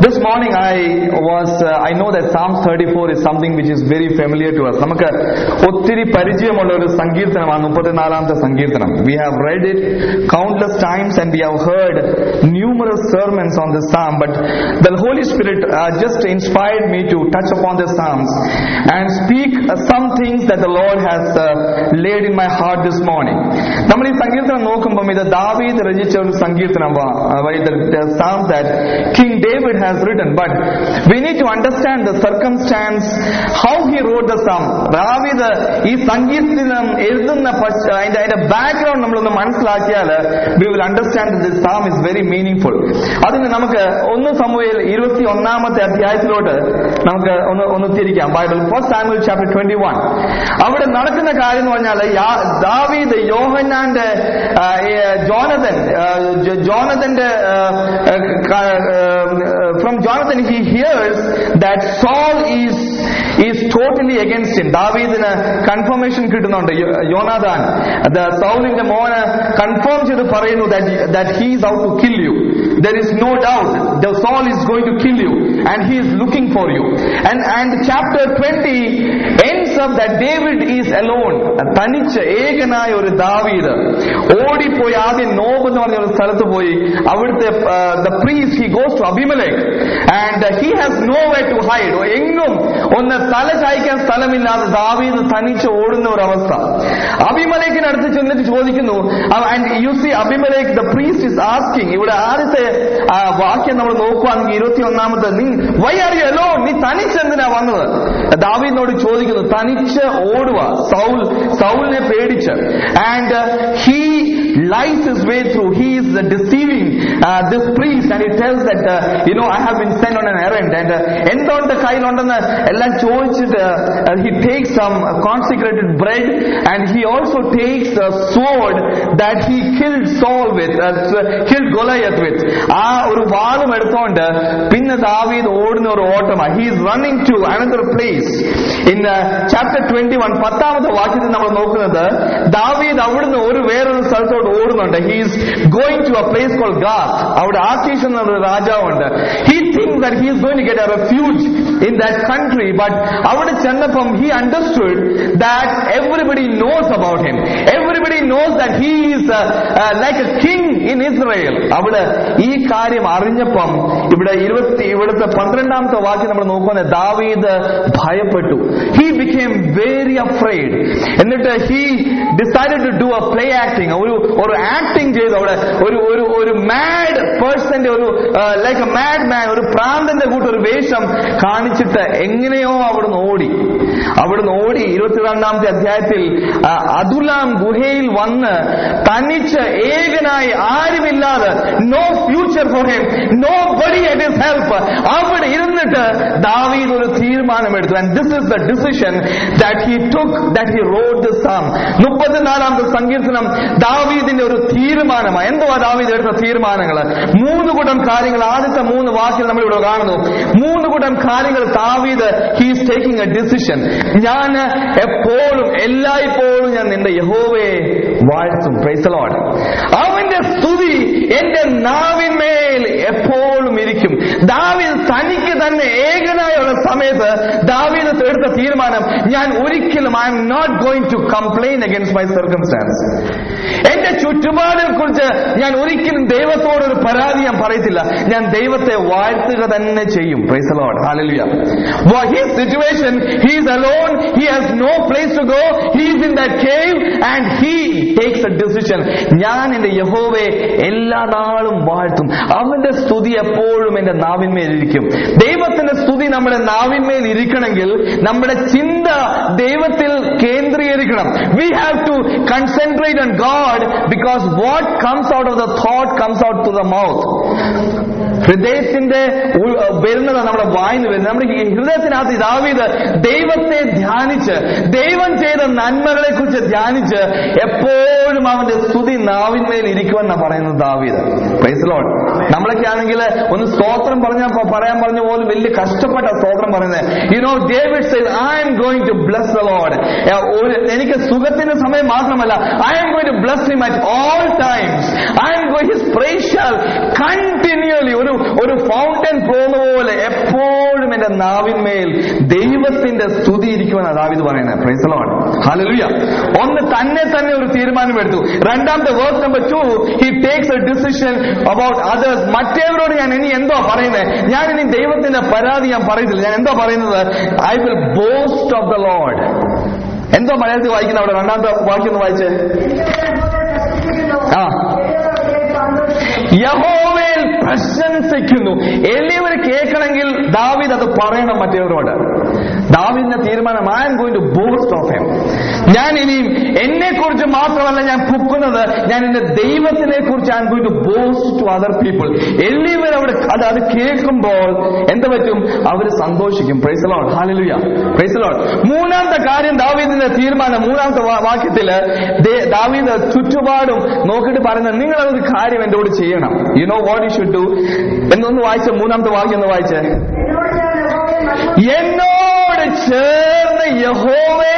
This morning I was, uh, I know that Psalms 34 is something which is very familiar to us. നമുക്ക് ഒത്തിരി പരിചയമുള്ള ഒരു സങ്കീർത്തനമാണ് മുപ്പത്തിനാലാമത്തെ സങ്കീർത്തനം. We have read it countless times and we have heard numerous sermons on this psalm, but the Holy Spirit uh, just inspired me to touch upon the psalms and speak uh, some things that the Lord has uh, laid in my heart this morning. നമ്മൾ ഈ സങ്കീർത്തനം നോക്കുമ്പോൾ ഇത് ദാവീദ് രചിച്ച ഒരു സങ്കീർത്തനം psalm that King David has written, but we need to understand the circumstance how he wrote the psalm. ദാവീദ് ഈ സങ്കീർത്തനം എഴുതുന്ന പശ്ച- അതിന്റെ അതിന്റെ ബാക്ക്ഗ്രൗണ്ട് നമ്മളൊന്ന് മനസ്സിലാക്കിയാൽ we will understand this Psalm is very meaning അതിന് നമുക്ക് ഒന്ന് സമൂഹയിൽ ഇരുപത്തി ഒന്നാമത്തെ അധ്യായത്തിലോട്ട് നമുക്ക് ഒന്ന് ഒന്ന് തിരിക്കാം Bible first Samuel chapter twenty one അവിടെ നടക്കുന്ന കാര്യം എന്ന് പറഞ്ഞാൽ യാ- ദാവീദ് യോഹന്നാന്റെ ആ, ഏ, ജോനതൻ ആ, ജോ- ജോനതന്റെ from Jonathan he hears that Saul is is totally against him ദാവീദിന് കൺഫർമേഷൻ കിട്ടുന്നുണ്ട് യോ- യോനാഥാൻ ദ സൗലിന്റെ മോന് കൺഫേം ചെയ്ത് പറയുന്നു that he is out to kill you there is no doubt the Saul is going to kill you and he is looking for you and and chapter 20 ends up that David is alone തനിച്ച് ഏകനായ ഒരു ദാവീദ് ഓടിപ്പോയി ആദ്യം knob എന്ന് പറഞ്ഞ ഒരു സ്ഥലത്ത് പോയി അവിടുത്തെ the priest he goes to Abimelech and he has no way to hide എങ്ങും ഒന്ന് തല ചായ്ക്കാൻ സ്ഥലമില്ലാതെ ദാവീദ് തനിച്ച് ഓടുന്ന ഒരു അവസ്ഥ അഭിമലേക്കിനടുത്ത് ചെന്നിട്ട് ചോദിക്കുന്നു and you see Abimelech the priest is asking ഇവിടെ ആദ്യത്തെ ആ, വാക്യം നമ്മൾ നോക്കുവാണെങ്കിൽ ഇരുപത്തി ഒന്നാമത്തെ നീ വൈ ആർ യു അലോ നീ തനിച്ച് എന്തിനാ വന്നത് ദാവീദിനോട് ചോദിക്കുന്നു തനിച്ച് ഓടുക സൗൽ സൗലിനെ പേടിച്ച് and he lies his way through. He is uh, deceiving uh, this priest and he tells that, uh, you know, I have been sent on an errand and uh, എന്തുകൊണ്ട് കയ്യിലുണ്ടെന്ന് എല്ലാം ചോദിച്ചിട്ട് uh, he takes some consecrated bread and he also takes a sword that he killed Saul with, uh, killed Goliath with. ആ ഒരു വാളും എടുത്തോണ്ട് പിന്നെ ദാവീദ് ഓടുന്ന ഒരു ഓട്ടമാണ് he is running to another place in chapter twenty one പത്താമത്തെ വാക്യത്തിൽ നമ്മൾ നോക്കുന്നത് ദാവീദ് അവിടുന്ന് ഒരു വേറൊരു സ്ഥലത്തോട്ട് ഓടുന്നുണ്ട് he's going to a place call Gath അവിടെ ആക്കീഷ് എന്നൊരു രാജാവുണ്ട് he think that he is going to get a refuge in that country but അവിടെ ചെന്നപ്പം he understood that everybody knows about him everybody knows that he is like a king in Israel അവിടെ ഈ കാര്യം അറിഞ്ഞപ്പം ഇവിടെ ഇരുപത്തി ഇവിടുത്തെ പന്ത്രണ്ടാമത്തെ വാക്യം നമ്മൾ നോക്കുന്ന ദാവീദ് ഭയപ്പെട്ടു ഹി ബിക്കേം വെരി അഫ്രൈഡ് എന്നിട്ട് he decided to do a play acting ഒരു ഒരു ആക്ടിങ് ചെയ്തു അവിടെ ഒരു ഒരു ഒരു മാഡ് പേഴ്സന്റെ ഒരു ലൈക്ക് എ മാഡ് മാൻ ഒരു പ്രാന്തന്റെ കൂട്ട് ഒരു വേഷം കാണിച്ചിട്ട് എങ്ങനെയോ അവിടുന്ന് ഓടി അവിടുന്ന് ഓടി ഇരുപത്തിരണ്ടാമത്തെ അധ്യായത്തിൽ ആ, അതുലാം ഗുഹയിൽ വന്ന് തനിച്ച് ഏകനായി ആരുമില്ലാതെ no future for him nobody at his help അവിടെ ഇരുന്നിട്ട് ദാവീദ് ഒരു തീരുമാനമെടുത്തു and this is the decision that he took that he wrote this psalm മുപ്പത്തിനാലാമത്തെ സങ്കീർത്തനം ദാവീദിന്റെ ഒരു തീരുമാനമാണ് എന്തുവാ ദാവീദ് എടുത്ത തീരുമാനങ്ങൾ മൂന്ന് കൂട്ടം കാര്യങ്ങൾ ആദ്യത്തെ മൂന്ന് വാക്കിൽ നമ്മൾ ഇവിടെ കാണുന്നു മൂന്ന് കൂട്ടം കാര്യങ്ങൾ ദാവീദ് ഹീസ് ടേക്കിംഗ് എ ഡിസിഷൻ ഞാൻ എപ്പോഴും എല്ലായ്പ്പോഴും ഞാൻ നിന്റെ യഹോവയെ വാഴ്ത്തും പ്രൈസ് ലോഡ് അവന്റെ സ്തുതി എന്റെ നാവിന്മേൽ എപ്പോഴും ഇരിക്കും ദാവീദ് തനിക്ക് തന്നെ ഏകനായുള്ള സമയത്ത് ദാവീദ് എടുത്ത തീരുമാനം ഞാൻ ഒരിക്കലും I'm not going to complain against my circumstances എന്റെ ചുറ്റുപാടിനെ കുറിച്ച് ഞാൻ ഒരിക്കലും ദൈവത്തോട് ഒരു പരാതി ഞാൻ പറയത്തില്ല ഞാൻ ദൈവത്തെ വാഴ്ത്തുക തന്നെ ചെയ്യും praise Lord hallelujah his situation he is alone he has no place to go he is in that cave and he takes a decision ഞാൻ എന്റെ യഹോവയെ എല്ലാ നാളും വാഴ്ത്തും അവന്റെ സ്തുതി എപ്പോഴും എന്റെ നാവിന്മേൽ ഇരിക്കും ദൈവത്തിന്റെ സ്തുതി നമ്മുടെ നാവിന്മേൽ ഇരിക്കണമെങ്കിൽ നമ്മുടെ ചിന്ത ദൈവത്തിൽ കേന്ദ്രീകരിക്കണം we have to concentrate on God because what comes out of the thought comes out to the mouth ഹൃദയത്തിന്റെ ഉൾ- വരുന്നത് നമ്മുടെ വായിന്ന് വരുന്നത് നമ്മുടെ ഈ ഹൃദയത്തിനകത്ത് ദാവീദ് ദൈവത്തെ ധ്യാനിച്ച് ദൈവം ചെയ്ത നന്മകളെ കുറിച്ച് ധ്യാനിച്ച് എപ്പോഴും അവന്റെ സ്തുതി നാവിന്മേൽ ഇരിക്കുമെന്നാ പറയുന്നത് ദാവീദ് പ്രൈസ് ലോഡ് നമ്മളൊക്കെ ആണെങ്കിൽ ഒന്ന് സ്തോത്രം പറഞ്ഞ പറയാൻ പറഞ്ഞ പോലും വലിയ കഷ്ടപ്പെട്ട സ്തോത്രം പറയുന്നത് you know David said I'm going to bless the Lord എനിക്ക് സുഖത്തിന്റെ സമയം മാത്രമല്ല I'm going to bless him at all times I'm going his praise shall continually ഒരു ഒരു ഫൗണ്ടൻ പോകുന്ന പോലെ എന്റെ നാവിന്മേൽ ദൈവത്തിന്റെ സ്തുതി ഇരിക്കുമെന്നാണ് ദാവിദ് പറയുന്നത് പ്രൈസലോൺ ഹല്ലേലൂയ ഒന്ന് തന്നെ തന്നെ ഒരു തീരുമാനം എടുത്തു രണ്ടാമത്തെ verse number two he takes a decision about others മറ്റേവരോട് ഞാൻ ഇനി എന്തോ പറയുന്നത് ഞാൻ ഇനി ദൈവത്തിന്റെ പരാതി ഞാൻ പറയുന്നില്ല ഞാൻ എന്തോ പറയുന്നത് I will boast of the Lord എന്തോ മലയാളത്തിൽ വായിക്കുന്ന അവിടെ രണ്ടാമത്തെ വാക്യം ഒന്ന് വായിച്ചേ ആ. യഹോവയിൽ പ്രശംസിക്കുന്നു എല്ലാവരും കേൾക്കണമെങ്കിൽ ദാവിദ് അത് പറയണം മറ്റേവരോട് ദാവിദിന്റെ തീരുമാനം I'm going to boast of him ഞാൻ ഇനിയും എന്നെ കുറിച്ച് മാത്രമല്ല ഞാൻ പുക്കുന്നത് ഞാൻ എന്റെ ദൈവത്തിനെ കുറിച്ച് I'm going to boast to other people എല്ലാവരും അവിടെ അത് അത് കേൾക്കുമ്പോൾ എന്ത് പറ്റും അവർ സന്തോഷിക്കും പ്രൈസലോൺ ഹാലലുയ പ്രൈസലോൺ മൂന്നാമത്തെ കാര്യം ദാവീദിന്റെ തീരുമാനം മൂന്നാമത്തെ വാ- വാക്യത്തില് ദേ- ദാവീദ് ചുറ്റുപാടും നോക്കിയിട്ട് പറയുന്നത് നിങ്ങൾ അതൊരു കാര്യം എന്നോട് ചെയ്യണം you know what you should do എന്നൊന്ന് വായിച്ച മൂന്നാമത്തെ വാക്യം ഒന്ന് വായിച്ചേ എന്നോട് ചേർന്ന് യഹോവേ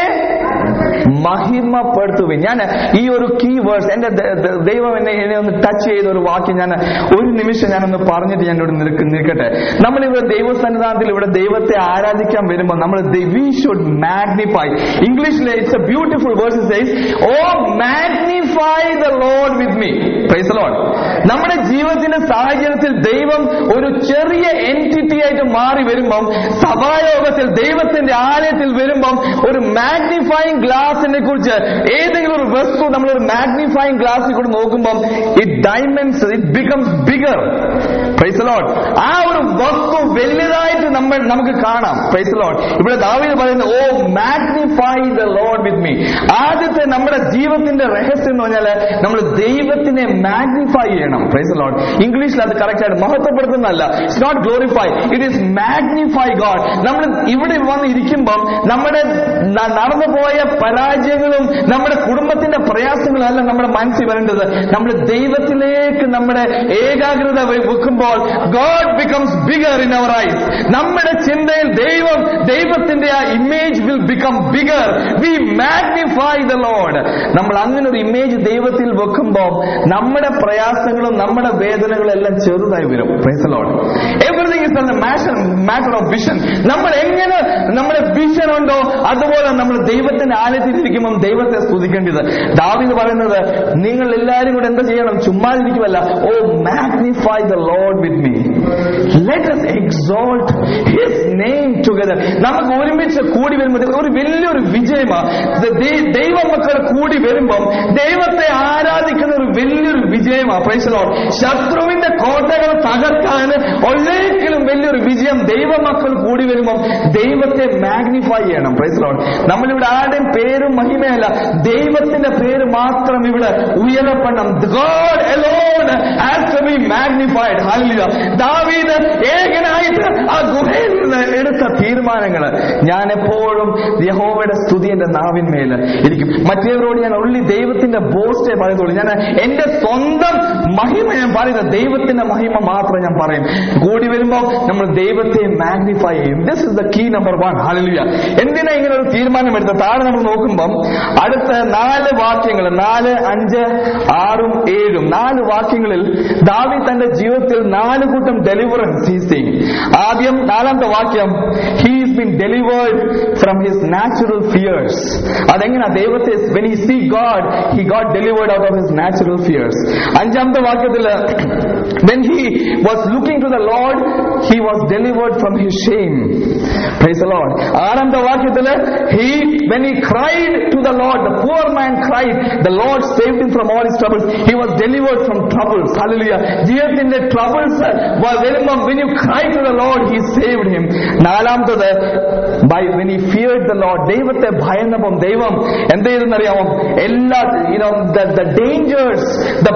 മഹിമപ്പെടുത്തുവിൻ ഞാൻ ഈ ഒരു കീ വേഴ്സ് എന്റെ ദ- ദ- ദൈവം എന്നെ എന്നെ ഒന്ന് ടച്ച് ചെയ്ത ഒരു വാക്യം ഞാൻ ഒരു നിമിഷം ഞാനൊന്ന് പറഞ്ഞിട്ട് ഞാൻ ഇവിടെ നിൽക്ക- നിൽക്കട്ടെ നമ്മൾ ഇവിടെ ദൈവസന്നിധാനത്തിൽ ഇവിടെ ദൈവത്തെ ആരാധിക്കാൻ വരുമ്പോൾ നമ്മൾ വി ഷുഡ് മാഗ്നിഫൈ ഇംഗ്ലീഷിൽ it's a beautiful verse says O magnify the Lord with me praise Lord നമ്മുടെ ജീവിതത്തിന്റെ സാഹചര്യത്തിൽ ദൈവം ഒരു ചെറിയ എൻറ്റിറ്റി ആയിട്ട് മാറി വരുമ്പം സഭായോഗത്തിൽ ദൈവത്തിന്റെ ആലയത്തിൽ വരുമ്പം ഒരു മാഗ്നിഫൈങ് ഗ്ലാസിനെ കുറിച്ച് ഏതെങ്കിലും ഒരു വസ്തു നമ്മൾ ഒരു മാഗ്നിഫൈങ് ഗ്ലാസ്സിൽ കൂടി നോക്കുമ്പം ഇറ്റ് ഡൈമെൻസ് it becomes bigger praise Lord ആ ഒരു വസ്തു വലുതായിട്ട് നമ്മൾ നമുക്ക് കാണാം പ്രൈസ് ലോഡ് ഇവിടെ ദാവീദ് പറയുന്നത് O magnify the Lord with me ആദ്യത്തെ നമ്മുടെ ജീവിതത്തിന്റെ രഹസ്യം എന്ന് പറഞ്ഞാൽ നമ്മൾ ദൈവത്തിനെ മാഗ്നിഫൈ ചെയ്യണം പ്രൈസ് ലോഡ് ഇംഗ്ലീഷിൽ അത് കറക്റ്റ് ആയിട്ട് മഹത്വപ്പെടുത്തുന്നതല്ല it's not glorify it is magnify God നമ്മൾ ഇവിടെ വന്ന് ഇരിക്കുമ്പം നമ്മുടെ ന- നടന്നുപോയ പരാജയങ്ങളും നമ്മുടെ കുടുംബത്തിന്റെ പ്രയാസങ്ങളും അല്ല നമ്മുടെ മനസ്സിൽ വരേണ്ടത് നമ്മൾ ദൈവത്തിലേക്ക് നമ്മുടെ ഏകാഗ്രത വെ- വെക്കുമ്പോൾ God becomes bigger in our eyes നമ്മുടെ ചിന്തയിൽ ദൈവം ദൈവത്തിന്റെ ആ image will become bigger we magnify the Lord നമ്മൾ അങ്ങനെ ഒരു ഇമേജ് ദൈവത്തിൽ വെക്കുമ്പോൾ നമ്മുടെ പ്രയാസങ്ങളും നമ്മുടെ വേദനകളും എല്ലാം ചെറുതായി വരും praise Lord everything is matter of vision നമ്മൾ എങ്ങനെ നമ്മുടെ വിഷൻ ഉണ്ടോ അതുപോലെ നമ്മൾ ദൈവത്തിന്റെ ആലയത്തിൽ ഇരിക്കുമ്പോൾ ദൈവത്തെ സ്തുതിക്കേണ്ടത് ദാവിദ് പറയുന്നത് നിങ്ങൾ എല്ലാവരും കൂടെ എന്താ ചെയ്യണം ചുമ്മാതിരിക്കുമല്ല O magnify the Lord with me let us exalt his name together നമുക്ക് ഒരുമിച്ച് കൂടി വരുമ്പോൾ ഒരു വലിയൊരു വിജയമാണ് ദൈവ മക്കൾ കൂടി വരുമ്പം ദൈവത്തെ ആരാധിക്കുന്ന ഒരു വലിയൊരു വിജയമാണ് പ്രൈസലോ ശത്രുവിന്റെ കോട്ടകൾ തകർക്കാൻ ഒരേക്കിലും വലിയൊരു വിജയം ദൈവമക്കൾ കൂടി വരുമ്പം ദൈവത്തെ മാഗ്നിഫൈ ചെയ്യണം പ്രൈസലോ നമ്മളിവിടെ ആരുടെയും പേരും മഹിമയല്ല ദൈവത്തിന്റെ പേര് മാത്രം ഇവിടെ ഉയരപ്പെടണം God alone has to be magnified hallelujah ദാവീദ് ഏകനായിട്ട് ആ ഗുഹയിൽ നിന്ന് എടുത്ത തീരുമാനങ്ങൾ ഞാൻ എപ്പോഴും യഹോവയുടെ സ്തുതി എന്റെ നാവിന്മേൽ ഇരിക്കും മറ്റേവരോട് ഞാൻ ഉള്ളി ദൈവത്തിന്റെ ബോസ്റ്റേ പറയുന്നുള്ളൂ ഞാൻ എന്റെ സ്വന്തം മഹിമ ഞാൻ പറയുന്നത് ദൈവത്തിന്റെ മഹിമ മാത്രം ഞാൻ പറയും കൂടി വരുമ്പോൾ നമ്മൾ ദൈവത്തെ മാഗ്നിഫൈ ചെയ്യും this is the key number one hallelujah എന്തിനാ ഇങ്ങനെ ഒരു തീരുമാനം എടുത്തത് താഴെ നമ്മൾ നോക്കുമ്പം അടുത്ത നാല് വാക്യങ്ങൾ നാല് അഞ്ച് ആറും ഏഴും നാല് വാക്യങ്ങളിൽ ദാവി തന്റെ ജീവിതത്തിൽ നാല് കൂട്ടം ഡെലിവറൻസ് ഹീസ് സീങ് ആദ്യം നാലാമത്തെ വാക്യം he's been delivered from his natural fears അതെങ്ങനെ ദൈവത്തെ when he see God he got delivered out of his natural fears അഞ്ചാമത്തെ വാക്യത്തിൽ when he was looking to the Lord he was delivered from his shame praise the Lord ആറാമത്തെ വാക്യത്തിൽ he when he cried to the Lord the poor man cried the Lord saved him from all his troubles he was delivered from troubles hallelujah ജീവിതത്തിന്റെ troubles വരുമ്പം when you cry to the Lord he saved him നാലാമത്തത് by when he feared the Lord ദൈവത്തെ ഭയന്നപ്പം ദൈവം എന്ത് ചെയ്തെന്നറിയാമോ എല്ലാ you know the dangers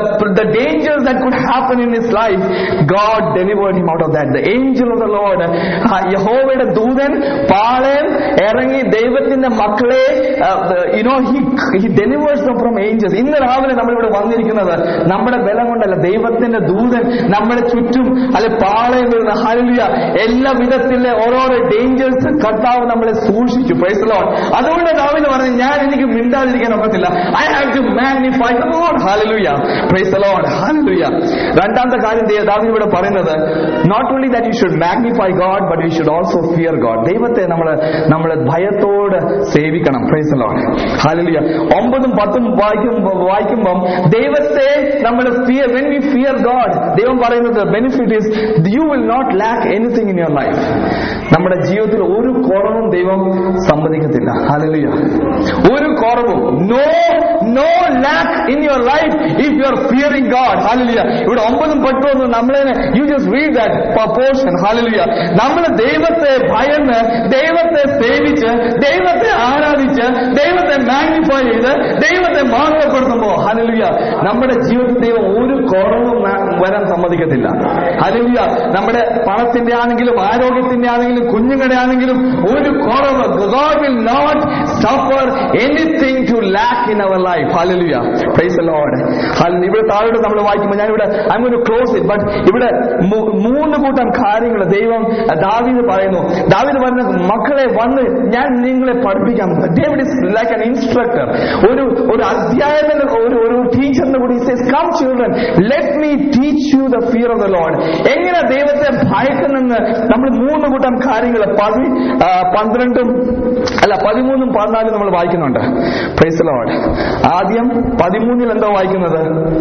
the dangers that could happen in his life God delivered him out of that the angel of the Lord യഹോവയുടെ ദൂതൻ പാളയം ഇറങ്ങി ദൈവത്തിന്റെ മക്കളെ you know he he delivers them from angels ഇന്ന് രാവിലെ നമ്മളിവിടെ വന്നിരിക്കുന്നത് നമ്മുടെ ബലം കൊണ്ടല്ല ദൈവത്തിന്റെ ദൂതൻ നമ്മുടെ ചുറ്റും അല്ലെ പാളയം വരുന്ന ഹലിയ എല്ലാ വിധത്തിലെ ഓരോരോ ഡേഞ്ചേഴ്സ് കർത്താവ് നമ്മളെ സൂക്ഷിച്ചു പ്രൈസ് ലോഡ് അതുകൊണ്ട് ദാവിന് പറഞ്ഞു ഞാൻ എനിക്ക് മിണ്ടാതിരിക്കാൻ ഒക്കത്തില്ല I have to magnify the Lord hallelujah praise Lord hallelujah രണ്ടാമത്തെ കാര്യം ദേ- ദാവീദ് ഇവിടെ പറയുന്നത് not only that you should magnify God, but you should also fear God. ദൈവത്തെ നമ്മൾ നമ്മൾ ഭയത്തോട് സേവിക്കണം പ്രൈസ് ലോഡ് ഹാലലിയ ഒമ്പതും പത്തും വായിക്കുമ്പോൾ വായിക്കുമ്പം ദൈവത്തെ നമ്മൾ fear when we fear God ദൈവം പറയുന്നത് benefit is you will not lack anything in your life നമ്മുടെ ജീവിതത്തിൽ ഒരു കുറവും ദൈവം സമ്മതിക്കത്തില്ല ഹാലലിയ ഒരു കുറവും no no lack in your life if you are fearing God hallelujah ഇവിടെ ഒമ്പതും പത്തും ഒന്നും നമ്മളെ you just read that portion hallelujah നമ്മൾ ദൈവത്തെ ഭയന്ന് ദൈവത്തെ സേവിച്ച് ദൈവത്തെ ആരാധിച്ച് ദൈവത്തെ മാഗ്നിഫൈ ചെയ്ത് ദൈവത്തെ മാനവപ്പെടുത്തുമ്പോ ഹലലിയ നമ്മുടെ ജീവിതത്തിൽ ദൈവം ഒരു കുറവും ന- വരാൻ സമ്മതിക്കത്തില്ല ഹലലിയ നമ്മുടെ പണത്തിന്റെ ആണെങ്കിലും ആരോഗ്യത്തിന്റെ ആണെങ്കിലും കുഞ്ഞുങ്ങളുടെ ആണെങ്കിലും ഒരു കുറവ് God will not suffer anything to lack in our life hallelujah praise Lord ഇവിടെ താഴോട്ട് നമ്മൾ വായിക്കുമ്പോൾ ഞാൻ ഇവിടെ I going to close it but ഇവിടെ മൂ- മൂന്ന് കൂട്ടം കാര്യങ്ങൾ ദൈവം ദാവീദ് പറയുന്നു ദാവീദ് പറയുന്ന മക്കളെ വന്ന് ഞാൻ നിങ്ങളെ പഠിപ്പിക്കാം David is like an instructor ഒരു ഒരു അധ്യായത്തിന് ഒരു ഒരു ടീച്ചറിന്റെ കൂടി come children let me teach you the fear of the Lord എങ്ങനെ ദൈവത്തെ ഭയക്കുന്നെന്ന് നമ്മൾ മൂന്ന് കൂട്ടം കാര്യങ്ങൾ പതി ആ, പന്ത്രണ്ടും അല്ല പതിമൂന്നും പതിനാലും നമ്മൾ വായിക്കുന്നുണ്ട് പ്രൈസ് ലോഡ് ആദ്യം പതിമൂന്നിൽ എന്താ വായിക്കുന്നത്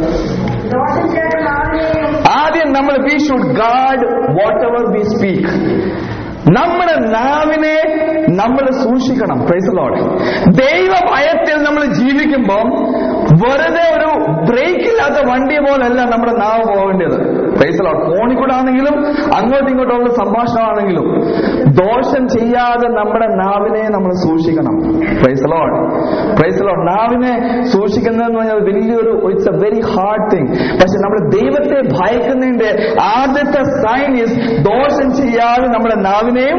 ദോഷം ചെയ്ത നാവിനെയും ആദ്യം നമ്മൾ we should guard whatever we speak നമ്മുടെ നാവിനെ നമ്മൾ സൂക്ഷിക്കണം പ്രൈസ് ലോഡ് ദൈവ ഭയത്തിൽ നമ്മൾ ജീവിക്കുമ്പോൾ വെറുതെ ഒരു ബ്രേക്ക് ഇല്ലാത്ത വണ്ടി പോലല്ല നമ്മുടെ നാവ് പോകേണ്ടത് പ്രൈസ് ലോഡ് ഫോണിൽ കൂടെ ആണെങ്കിലും അങ്ങോട്ടും ഇങ്ങോട്ടുള്ള സംഭാഷണമാണെങ്കിലും ദോഷം ചെയ്യാതെ നമ്മുടെ നാവിനെ നമ്മൾ സൂക്ഷിക്കണം പ്രൈസ് ലോഡ് പ്രൈസ് ലോഡ് നാവിനെ സൂക്ഷിക്കുന്നതെന്ന് പറഞ്ഞാൽ വലിയൊരു it's a very hard thing പക്ഷെ നമ്മൾ ദൈവത്തെ ഭയക്കുന്നതിന്റെ ആദ്യത്തെ സൈൻ ഈസ് ദോഷം ചെയ്യാതെ നമ്മുടെ നാവിനെയും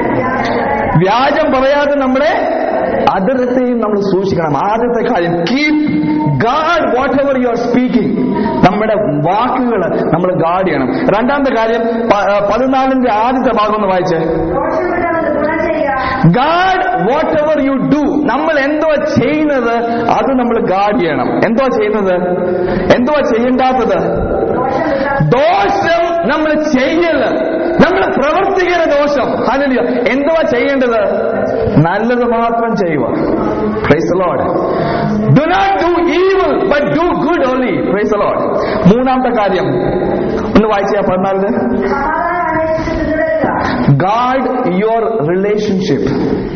വ്യാജം പറയാതെ നമ്മുടെ അതിരത്തെയും നമ്മൾ സൂക്ഷിക്കണം ആദ്യത്തെ കാര്യം keep guard whatever you are speaking നമ്മുടെ വാക്കുകൾ നമ്മൾ ഗാഡ് ചെയ്യണം രണ്ടാമത്തെ കാര്യം പ- പതിനാലിന്റെ ആദ്യത്തെ ഭാഗം ഒന്ന് വായിച്ചേ ദോഷമിട്ടവന് ഗുണം ചെയ്യുക guard whatever you do നമ്മൾ എന്തോ ചെയ്യുന്നത് അത് നമ്മൾ ഗാഡ് ചെയ്യണം എന്തോ ചെയ്യുന്നത് എന്തോ ചെയ്യണ്ടാത്തത് ദോഷമിട്ടവൻ ദോഷം നമ്മൾ ചെയ്യല് നമ്മൾ പ്രവർത്തിക്കുന്ന ദോഷം അതില്ല എന്തുവാ ചെയ്യേണ്ടത് നല്ലത് മാത്രം ചെയ്യുക praise Lord do not do evil but do good only praise Lord മൂന്നാമത്തെ കാര്യം ഒന്ന് വായിച്ച പതിനാലിന് സമാധാനം അന്വേഷിച്ച് പിന്തുടരുക guard your relationship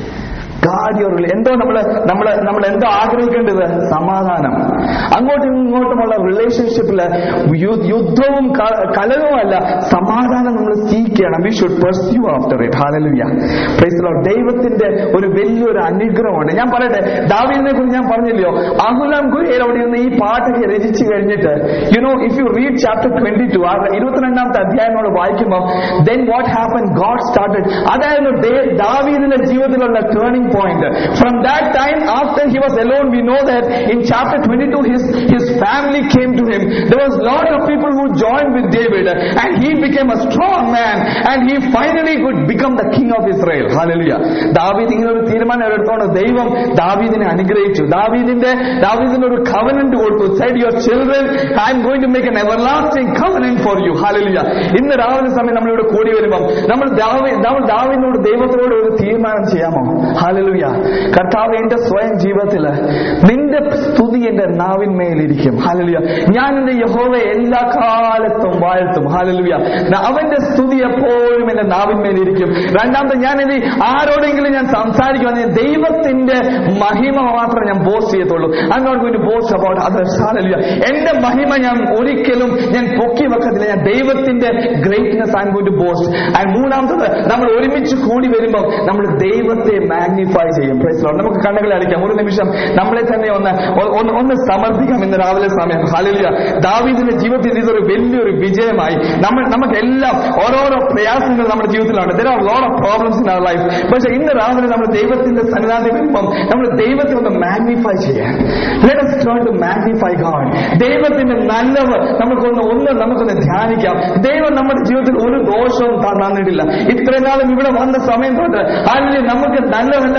guard your എന്തോ നമ്മള് നമ്മള് നമ്മൾ എന്തോ ആഗ്രഹിക്കേണ്ടത് സമാധാനം അങ്ങോട്ടും ഇങ്ങോട്ടുമുള്ള റിലേഷൻഷിപ്പില് യുദ്ധവും ക- കലഹവുമല്ല സമാധാനം നമ്മൾ സീക്ക് ചെയ്യണം we should pursue after it hallelujah praise ദൈവത്തിന്റെ ഒരു വലിയൊരു അനുഗ്രഹമുണ്ട് ഞാൻ പറയട്ടെ ദാവീദിനെ കുറിച്ച് ഞാൻ പറഞ്ഞില്ലയോ അഹുലാം ഗുഹയിൽ അവിടെ ഇരുന്ന് ഈ പാട്ടൊക്കെ രചിച്ചു കഴിഞ്ഞിട്ട് you know if you read chapter twenty two ആ ഇരുപത്തിരണ്ടാമത്തെ അധ്യായം നമ്മൾ വായിക്കുമ്പോൾ then what happen God started അതായിരുന്നു ദേ- ദാവീദിന്റെ ജീവിതത്തിലുള്ള turning point from that time after he was alone we know that in chapter twenty two his his family came to him there was lot of people who join with David and he became a strong man and he finally could become the king of Israel hallelujah ദാവീദ് ഇങ്ങനെ ഒരു തീരുമാനം എടുത്തോണ്ട് ദൈവം ദാവീദിനെ അനുഗ്രഹിച്ചു ദാവീദിന്റെ ദാവീദിന് ഒരു കവനന്റ് കൊടുത്തു said your children I'm going to make an everlasting covenant for you hallelujah ഇന്ന് രാവിലെ സമയം നമ്മളിവിടെ കൂടി വരുമ്പം നമ്മൾ ദാവി നമ്മൾ ദാവീദിനോട് ദൈവത്തോട് ഒരു തീരുമാനം ചെയ്യാമോ ഹാലലുയ കർത്താവ് എന്റെ സ്വയം ജീവിതത്തില് നിന്റെ സ്തുതി എന്റെ നാവിന്മേലിരിക്കും ഹാലലുയ ഞാൻ എന്റെ യഹോവയെ എല്ലാ കാലത്തും വാഴ്ത്തും ഹാലലുയ അവന്റെ സ്തുതി എപ്പോഴും എന്റെ നാവിന്മേലിരിക്കും രണ്ടാമത്തെ ഞാൻ ഇത് ആരോടെങ്കിലും ഞാൻ സംസാരിക്കുവാണെങ്കിൽ ദൈവത്തിന്റെ മഹിമ മാത്രം ഞാൻ ബോസ് ചെയ്യത്തുള്ളൂ I not going to boast about others hallelujah എന്റെ മഹിമ ഞാൻ ഒരിക്കലും ഞാൻ പൊക്കി വെക്കത്തില്ല ഞാൻ ദൈവത്തിന്റെ greatness I going to boast and മൂന്നാമത്തത് നമ്മൾ ഒരുമിച്ച് കൂടി വരുമ്പോൾ നമ്മൾ ദൈവത്തെ മാഗ്നിഫൈ ചെയ്യും Praise the Lord. നമുക്ക് കണ്ണുകളെ അടിക്കാം ഒരു നിമിഷം നമ്മളെ തന്നെ ഒന്ന് ഒ- ഒന്ന് ഒന്ന് സമർപ്പിക്കാം ഇന്ന് രാവിലെ സമയം ഹാലലിയ ദാവീദിന്റെ ജീവിതത്തിൽ ഇതൊരു വലിയൊരു വിജയമായി നമ്മൾ നമുക്കെല്ലാം ഓരോരോ പ്രയാസങ്ങൾ നമ്മുടെ ജീവിതത്തിലാണ് there are lot of problems in our life പക്ഷെ ഇന്ന് രാവിലെ നമ്മൾ ദൈവത്തിന്റെ സന്നിധാനം വരുമ്പം നമ്മൾ ദൈവത്തെ ഒന്ന് മാഗ്നിഫൈ ചെയ്യാൻ let us turn to magnify God ദൈവത്തിന്റെ നല്ലവ് നമുക്കൊന്ന് ഒന്ന് നമുക്കൊന്ന് ധ്യാനിക്കാം ദൈവം നമ്മുടെ ജീവിതത്തിൽ ഒരു ദോഷവും ത- തന്നിട്ടില്ല ഇത്രയും നാളും ഇവിടെ വന്ന സമയം തൊട്ട് അല്ലെങ്കിൽ നമുക്ക് നല്ലതല്ലാതെ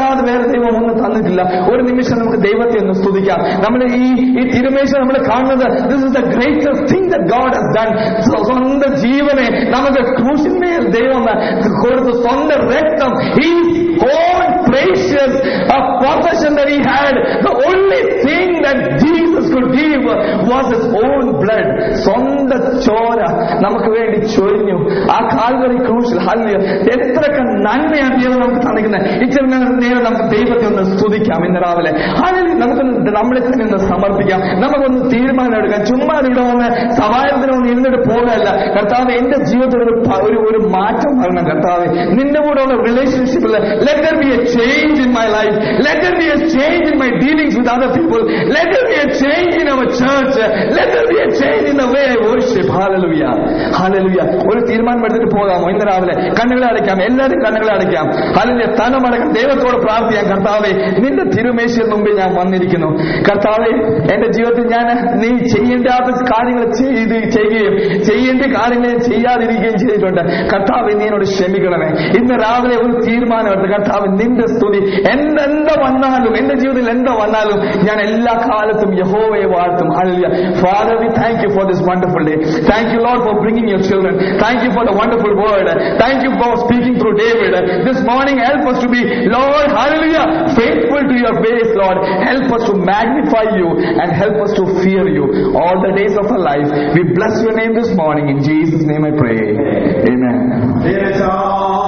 അല്ലാതെ വേറെ ദൈവം ഒന്നും തന്നിട്ടില്ല ഒരു നിമിഷം നമുക്ക് ദൈവത്തെ ഒന്ന് സ്തുതിക്കാം നമ്മൾ ഈ ഈ തിരുമേശ നമ്മൾ കാണുന്നത് this is the greatest thing the God has done സ്വന്തം ജീവനെ നമുക്ക് ക്രൂശിന്മേൽ ദൈവം കൊടുത്തു സ്വന്തം രക്തം ഈ own precious a possession that he had the only thing that Jesus could give was his own blood സ്വന്തം ചോര നമുക്ക് വേണ്ടി ചൊരിഞ്ഞു ആ കാൽവറി ക്രൂശിൽ ഹല്യ എത്രയൊക്കെ നന്മയാണ് ദൈവം നമുക്ക് തന്നിരിക്കുന്നത് ഇച്ചിരി നേരം നമുക്ക് ദൈവത്തെ ഒന്ന് സ്തുതിക്കാം ഇന്ന് രാവിലെ അതിൽ നമുക്ക് നമ്മളെ തന്നെ ഒന്ന് സമർപ്പിക്കാം നമുക്കൊന്ന് തീരുമാനം എടുക്കാം ചുമ്മാ ഇവിടെ വന്ന് സമാജത്തിന് ഒന്ന് ഇരുന്നിട്ട് പോകുകയല്ല കർത്താവ് എന്റെ ജീവിതത്തിൽ ഒരു പ- ഒരു ഒരു മാറ്റം വരണം കർത്താവ് നിന്റെ കൂടെ ഉള്ള റിലേഷൻഷിപ്പിൽ let there be a change in my life let there be a change in my dealings with other people let there be a change in our church let there be a change in the way I worship hallelujah hallelujah ഒരു തീരുമാനം എടുത്തിട്ട് പോകാമോ ഇന്ന് രാവിലെ കണ്ണുകളെ അടയ്ക്കാം എല്ലാവരും കണ്ണുകളെ അടയ്ക്കാം ഹാലലുയ തനമടക്കം ദൈവത്തോട് പ്രാർത്ഥിക്കാം കർത്താവെ നിന്റെ തിരുമേശയിൽ മുമ്പിൽ ഞാൻ വന്നിരിക്കുന്നു കർത്താവെ എന്റെ ജീവിതത്തിൽ ഞാൻ നീ ചെയ്യേണ്ടാത്ത കാര്യങ്ങൾ ചെയ്ത് ചെയ്യുകയും ചെയ്യേണ്ട കാര്യങ്ങൾ ഞാൻ ചെയ്യാതിരിക്കുകയും ചെയ്തിട്ടുണ്ട് കർത്താവെ നീ എന്നോട് ക്ഷമിക്കണമേ ഇന്ന് രാവിലെ ഒരു തീരുമാനം എടുത്ത് കർത്താവ് നിന്റെ സ്തുതി എന്തെന്താ വന്നാലും എന്റെ ജീവിതത്തിൽ എന്താ വന്നാലും ഞാൻ എല്ലാ കാലത്തും യഹോവയെ വാഴ്ത്തും hallelujah father we thank you for this wonderful day thank you Lord for bringing your children thank you for the wonderful word thank you for speaking through David this morning help us to be Lord hallelujah faithful to your ways Lord help us to magnify you and help us to fear you all the days of our life we bless your name this morning in Jesus name I pray amen Dear child,